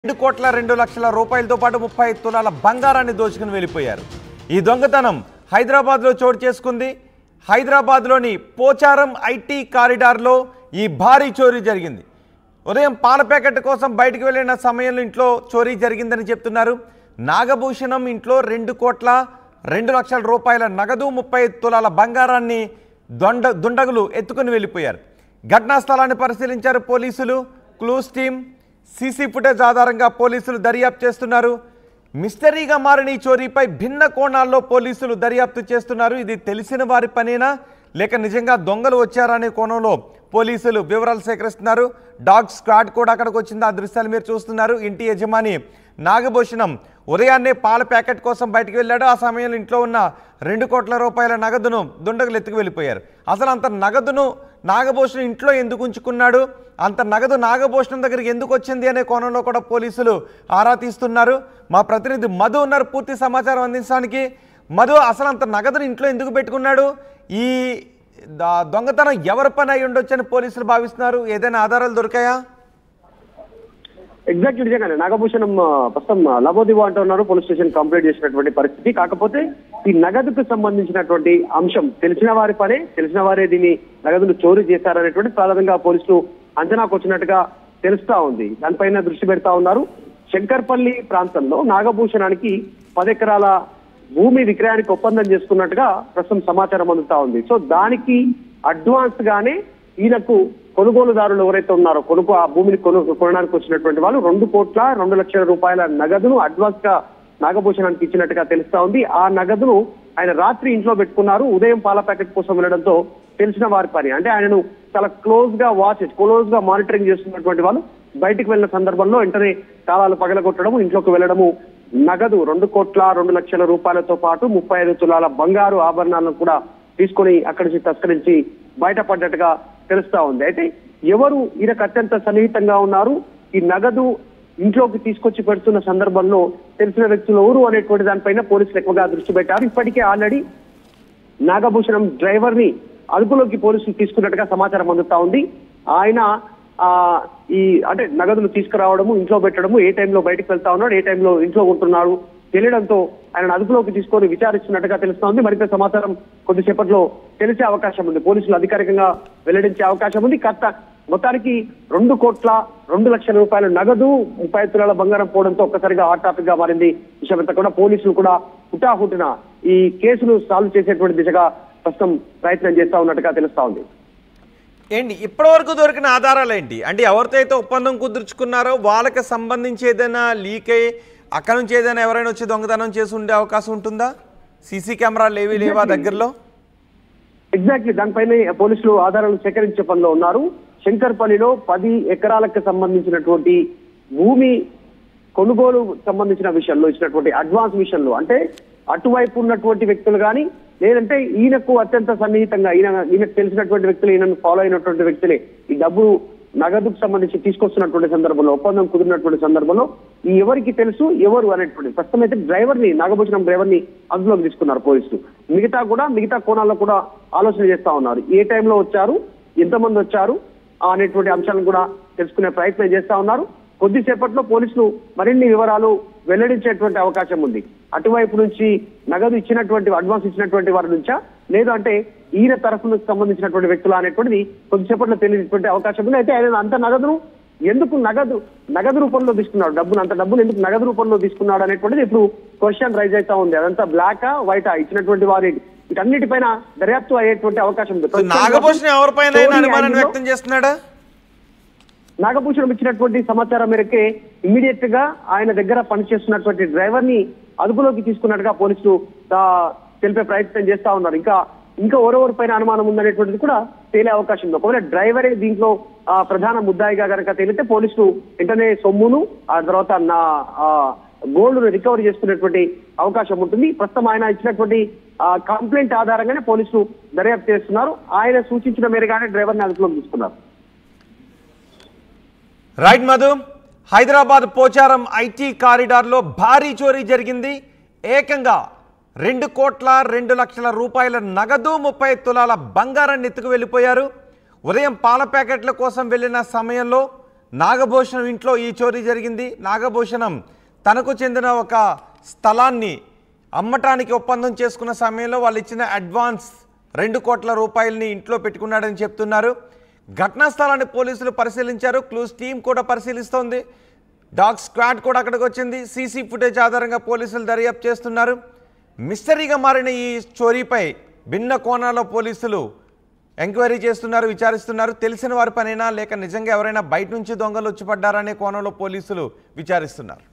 రెండు కోట్ల రెండు లక్షల రూపాయలతో పాటు ముప్పై ఐదు తులాల బంగారాన్ని దోచుకుని వెళ్ళిపోయారు ఈ దొంగతనం హైదరాబాద్లో చోటు చేసుకుంది హైదరాబాద్లోని పోచారం ఐటీ కారిడార్లో ఈ భారీ చోరీ జరిగింది ఉదయం పాల ప్యాకెట్ కోసం బయటికి వెళ్ళిన సమయంలో ఇంట్లో చోరీ జరిగిందని చెప్తున్నారు నాగభూషణం ఇంట్లో రెండు కోట్ల రెండు లక్షల రూపాయల నగదు ముప్పై ఐదు తులాల బంగారాన్ని దొండ దుండగులు ఎత్తుకుని వెళ్ళిపోయారు ఘటనా స్థలాన్ని పరిశీలించారు పోలీసులు క్లూస్ టీం సీసీ ఫుటేజ్ ఆధారంగా పోలీసులు దర్యాప్తు చేస్తున్నారు మిస్టరీగా మారిన ఈ చోరీపై భిన్న కోణాల్లో పోలీసులు దర్యాప్తు చేస్తున్నారు ఇది తెలిసిన వారి పనేనా లేక నిజంగా దొంగలు వచ్చారనే కోణంలో పోలీసులు వివరాలు సేకరిస్తున్నారు డాగ్ స్క్వాడ్ కూడా అక్కడికి వచ్చింది ఆ దృశ్యాలు మీరు చూస్తున్నారు ఇంటి యజమాని నాగభూషణం ఉదయాన్నే పాల ప్యాకెట్ కోసం బయటికి వెళ్ళాడు ఆ సమయంలో ఇంట్లో ఉన్న రెండు కోట్ల రూపాయల నగదును దుండగులు ఎత్తుకు వెళ్ళిపోయారు అసలు అంత నగదును నాగభూషణం ఇంట్లో ఎందుకు ఉంచుకున్నాడు అంత నగదు నాగభూషణం దగ్గరికి ఎందుకు వచ్చింది అనే కోణంలో కూడా పోలీసులు ఆరా తీస్తున్నారు మా ప్రతినిధి మధు ఉన్నారు పూర్తి సమాచారం అందించడానికి మధు అసలు అంత నగదును ఇంట్లో ఎందుకు పెట్టుకున్నాడు ఈ ద- దొంగతనం ఎవరి పని అయి ఉండొచ్చని పోలీసులు భావిస్తున్నారు ఏదైనా ఆధారాలు దొరికాయా ఎగ్జాక్ట్ నిజంగానే నాగభూషణం ఆ, ప్రస్తుతం లబోదివో అంటూ ఉన్నారు పోలీస్ స్టేషన్ కంప్లైంట్ చేసినటువంటి పరిస్థితి కాకపోతే ఈ నగదుకు సంబంధించినటువంటి అంశం తెలిసిన వారి పనే తెలిసిన వారే దీన్ని నగదును చోరీ చేశారనేటువంటి ప్రాథమికంగా పోలీసులు అంచనాకు వచ్చినట్టుగా తెలుస్తా ఉంది దానిపైన దృష్టి పెడతా ఉన్నారు శంకర్పల్లి ప్రాంతంలో నాగభూషణానికి పదెకరాల భూమి విక్రయానికి ఒప్పందం చేసుకున్నట్టుగా ప్రస్తుతం సమాచారం అందుతా ఉంది సో దానికి అడ్వాన్స్ గానే ఈయనకు కొనుగోలుదారులు ఎవరైతే ఉన్నారో కొనుగో ఆ భూమిని కొను కొనడానికి వచ్చినటువంటి వాళ్ళు రెండు కోట్ల రెండు లక్షల రూపాయల నగదును అడ్వాన్స్ గా నాగభూషణానికి ఇచ్చినట్టుగా తెలుస్తా ఉంది ఆ నగదును ఆయన రాత్రి ఇంట్లో పెట్టుకున్నారు ఉదయం పాల ప్యాకెట్ కోసం వెళ్ళడంతో తెలిసిన వారి పని అంటే ఆయనను చాలా క్లోజ్ గా వాచ్ క్లోజ్ గా మానిటరింగ్ చేస్తున్నటువంటి వాళ్ళు బయటికి వెళ్ళిన సందర్భంలో వెంటనే తాళాలు పగలగొట్టడము ఇంట్లోకి వెళ్ళడము నగదు రెండు కోట్ల రెండు లక్షల రూపాయలతో పాటు ముప్పై ఐదు తులాల బంగారు ఆభరణాలను కూడా తీసుకొని అక్కడి నుంచి తస్కరించి బయటపడ్డట్టుగా తెలుస్తా ఉంది అయితే ఎవరు ఈయనకు అత్యంత సన్నిహితంగా ఉన్నారు ఈ నగదు ఇంట్లోకి తీసుకొచ్చి పెడుతున్న సందర్భంలో తెలిసిన వ్యక్తులు ఎవరు అనేటువంటి దానిపైన పోలీసులు ఎక్కువగా దృష్టి పెట్టారు ఇప్పటికే ఆల్రెడీ నాగభూషణం డ్రైవర్ ని అదుపులోకి పోలీసులు తీసుకున్నట్టుగా సమాచారం అందుతా ఉంది ఆయన ఆ ఈ అంటే నగదును తీసుకురావడము ఇంట్లో పెట్టడము ఏ టైంలో బయటకు వెళ్తా ఉన్నాడు ఏ టైంలో ఇంట్లో ఉంటున్నాడు తెలియడంతో ఆయన అదుపులోకి తీసుకొని విచారిస్తున్నట్టుగా తెలుస్తా ఉంది మరింత సమాచారం కొద్దిసేపట్లో తెలిసే అవకాశం ఉంది పోలీసులు అధికారికంగా వెల్లడించే అవకాశం ఉంది కట్ట మొత్తానికి రెండు కోట్ల రెండు లక్షల రూపాయల నగదు ముప్పై తులాల బంగారం పోవడంతో ఒక్కసారిగా హాట్ టాపిక్ గా మారింది విషయమంతా కూడా పోలీసులు కూడా హుటాహుటిన ఈ కేసును సాల్వ్ చేసేటువంటి దిశగా ప్రస్తుతం ప్రయత్నం చేస్తా ఉన్నట్టుగా తెలుస్తా ఉంది ఏంటి ఇప్పటివరకు దొరికిన ఆధారాలు ఏంటి అంటే ఎవరితో అయితే ఒప్పందం కుదుర్చుకున్నారో వాళ్ళకి సంబంధించి ఏదైనా లీక్ అయ్యి అక్కడ నుంచి ఏదైనా ఎవరైనా వచ్చి దొంగతనం చేసి ఉండే అవకాశం ఉంటుందా సీసీ కెమెరాలు ఏవి లేవా దగ్గరలో ఎగ్జాక్ట్లీ దానిపైన పోలీసులు ఆధారాలు సేకరించే పనిలో ఉన్నారు శంకర్పల్లిలో పది ఎకరాలకు సంబంధించినటువంటి భూమి కొనుగోలు సంబంధించిన విషయంలో ఇచ్చినటువంటి అడ్వాన్స్ విషయంలో అంటే అటువైపు ఉన్నటువంటి వ్యక్తులు కానీ లేదంటే ఈయనకు అత్యంత సన్నిహితంగా ఈయన ఈయనకు తెలిసినటువంటి వ్యక్తులు ఈయనను ఫాలో అయినటువంటి వ్యక్తులే ఈ డబ్బు నగదుకు సంబంధించి తీసుకొస్తున్నటువంటి సందర్భంలో ఒప్పందం కుదిరినటువంటి సందర్భంలో ఈ ఎవరికి తెలుసు ఎవరు అనేటువంటి ప్రస్తుతం అయితే డ్రైవర్ ని నాగభూషణం డ్రైవర్ ని అదుపులోకి తీసుకున్నారు పోలీసులు మిగతా కూడా మిగతా కోణాల్లో కూడా ఆలోచన చేస్తా ఉన్నారు ఏ టైంలో వచ్చారు ఎంతమంది వచ్చారు అనేటువంటి అంశాలను కూడా తెలుసుకునే ప్రయత్నం చేస్తా ఉన్నారు కొద్దిసేపట్లో పోలీసులు మరిన్ని వివరాలు వెల్లడించేటువంటి అవకాశం ఉంది అటువైపు నుంచి నగదు ఇచ్చినటువంటి అడ్వాన్స్ ఇచ్చినటువంటి వారి నుంచా లేదు అంటే ఈయన తరఫున సంబంధించినటువంటి వ్యక్తులు అనేటువంటిది కొద్దిసేపట్లో తెలియటువంటి అవకాశం ఉంది అయితే ఆయన అంత నగదును ఎందుకు నగదు నగదు రూపంలో తీసుకున్నాడు డబ్బును అంత డబ్బును ఎందుకు నగదు రూపంలో తీసుకున్నాడు అనేటువంటిది ఇప్పుడు క్వశ్చన్ రైజ్ అవుతా ఉంది అదంతా బ్లాకా వైటా ఇచ్చినటువంటి వారి వీటన్నిటిపైన దర్యాప్తు అయ్యేటువంటి అవకాశం ఉంది నాగభూషణం ఎవరిపైన స్టోరీ అనుమానాన్ని యాంగిల్లో వ్యక్తం చేస్తున్నాడా నాగభూషణం ఇచ్చినటువంటి సమాచారం మేరకే ఇమ్మీడియట్ గా ఆయన దగ్గర పనిచేస్తున్నటువంటి డ్రైవర్ ని అదుపులోకి తీసుకున్నట్టుగా పోలీసులు ఆ, తెలిపే ప్రయత్నం చేస్తా ఉన్నారు ఇంకా ఇంకా ఎవరెవరి పైన అనుమానం ఉందనేటువంటిది కూడా తేలే అవకాశం ఉంది ఒకవేళ డ్రైవరే దీంట్లో ఆ, ప్రధాన ముద్దాయిగా గనక తేలితే పోలీసులు వెంటనే సొమ్మును ఆ తర్వాత నా గోల్డ్ రికవరీ చేసుకునేటువంటి అవకాశం ఉంటుంది ప్రస్తుతం ఆయన ఇచ్చినటువంటి కంప్లైంట్ ఆధారంగానే పోలీసులు దర్యాప్తు చేస్తున్నారు ఆయన సూచించిన మేరగానే డ్రైవర్ ని అదుపులోకి తీసుకున్నారు రైట్ మధు హైదరాబాద్ పోచారం ఐటీ కారిడార్లో భారీ చోరీ జరిగింది ఏకంగా రెండు కోట్ల రెండు లక్షల రూపాయల నగదు ముప్పై తులాల బంగారాన్ని ఎత్తుకు వెళ్ళిపోయారు ఉదయం పాల ప్యాకెట్ల కోసం వెళ్ళిన సమయంలో నాగభూషణం ఇంట్లో ఈ చోరీ జరిగింది నాగభూషణం తనకు చెందిన ఒక స్థలాన్ని అమ్మటానికి ఒప్పందం చేసుకున్న సమయంలో వాళ్ళు ఇచ్చిన అడ్వాన్స్ రెండు కోట్ల రూపాయలని ఇంట్లో పెట్టుకున్నాడని చెప్తున్నారు ఘటనా స్థలాన్ని పోలీసులు పరిశీలించారు క్లూస్ టీం కూడా పరిశీలిస్తోంది డాగ్ స్క్వాడ్ కూడా అక్కడికి వచ్చింది సీసీ ఫుటేజ్ ఆధారంగా పోలీసులు దర్యాప్తు చేస్తున్నారు మిస్టరీగా మారిన ఈ చోరీపై భిన్న కోణాల్లో పోలీసులు ఎంక్వైరీ చేస్తున్నారు విచారిస్తున్నారు తెలిసిన వారి పనైనా లేక నిజంగా ఎవరైనా బయట నుంచి దొంగలు వచ్చి పడ్డారనే కోణంలో పోలీసులు విచారిస్తున్నారు